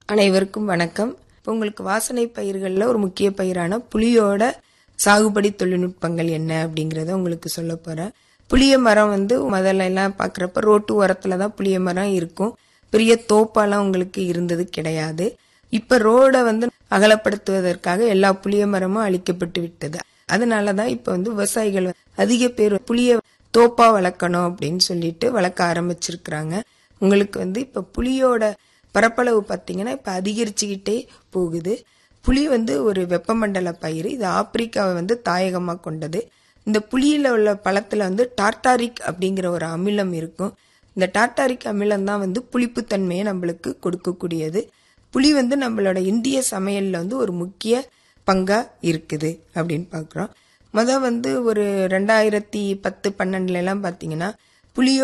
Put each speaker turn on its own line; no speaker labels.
அனைவருக்கும் வணக்கம் இப்போ உங்களுக்கு வாசனை பயிர்களில் ஒரு முக்கிய பயிரான புளியோட சாகுபடி தொழில்நுட்பங்கள் என்ன அப்படிங்கறத உங்களுக்கு சொல்ல போறேன் புளிய மரம் வந்து முதல்ல எல்லாம் பாக்குறப்ப ரோட்டு ஓரத்துல தான் புளிய மரம் இருக்கும் பெரிய தோப்பாலாம் உங்களுக்கு இருந்தது கிடையாது இப்ப ரோட வந்து அகலப்படுத்துவதற்காக எல்லா புளிய மரமும் அழிக்கப்பட்டு விட்டது அதனாலதான் இப்ப வந்து விவசாயிகள் அதிக பேர் புளிய தோப்பா வளர்க்கணும் அப்படின்னு சொல்லிட்டு வளர்க்க ஆரம்பிச்சிருக்கிறாங்க உங்களுக்கு வந்து இப்ப புளியோட பரப்பளவு பார்த்தீங்கன்னா இப்ப அதிகரிச்சுக்கிட்டே போகுது புளி வந்து ஒரு வெப்பமண்டல பயிர் இது ஆப்பிரிக்காவை வந்து தாயகமா கொண்டது இந்த புளியில உள்ள பழத்துல வந்து டார்டாரிக் அப்படிங்கிற ஒரு அமிலம் இருக்கும் இந்த டார்டாரிக் அமிலம் தான் வந்து புளிப்புத்தன்மையை நம்மளுக்கு கொடுக்கக்கூடியது புளி வந்து நம்மளோட இந்திய சமையல்ல வந்து ஒரு முக்கிய பங்கா இருக்குது அப்படின்னு பாக்குறோம் முத வந்து ஒரு ரெண்டாயிரத்தி பத்து பன்னெண்டுல எல்லாம் பாத்தீங்கன்னா புளியோ